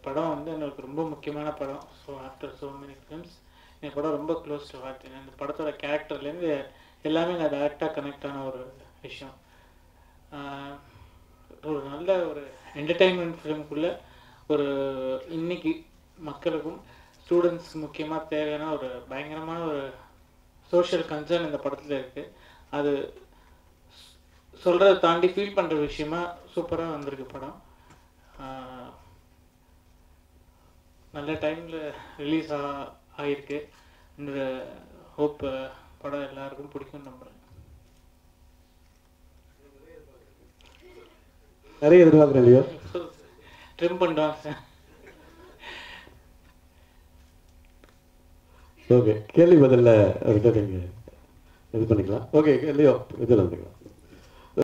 படம் வந்து எனக்கு ரொம்ப முக்கியமான படம் so after so many films இந்த படம் ரொம்ப க்ளோஸ் டு ஹார்ட் இந்த படத்தோட கேரக்டர்லேருந்து எல்லாமே நான் டேரெக்டாக கனெக்ட் ஆன ஒரு விஷயம் ஆஹ் ஒரு நல்ல ஒரு என்டர்டைன்மெண்ட் ஃபிலிம்குள்ளே ஒரு இன்னைக்கு மக்களுக்கும் ஸ்டூடெண்ட்ஸ் முக்கியமாக தேவையான ஒரு பயங்கரமான ஒரு சோஷியல் கன்சர்ன் இந்த படத்தில் இருக்குது அது சொல்கிறத தாண்டி ஃபீல் பண்ணுற விஷயமா சூப்பராக வந்திருக்கு படம் ஆஹ் நல்ல டைமில் ரிலீஸ் ஆ ஆகிருக்கு இந்த ஹோப் படம் எல்லாருக்கும் பிடிக்கும்னு நம்புகிறேன் நிறைய எதிர்பார்க்குறேன் இல்லையா ட்ரிம் பண்ணுறான் சார் ஓகே கேள்வி பதில்ல விட்டு நீங்கள் இது பண்ணிக்கலாம் ஓகே லியோ இதில் வந்துக்கலாம்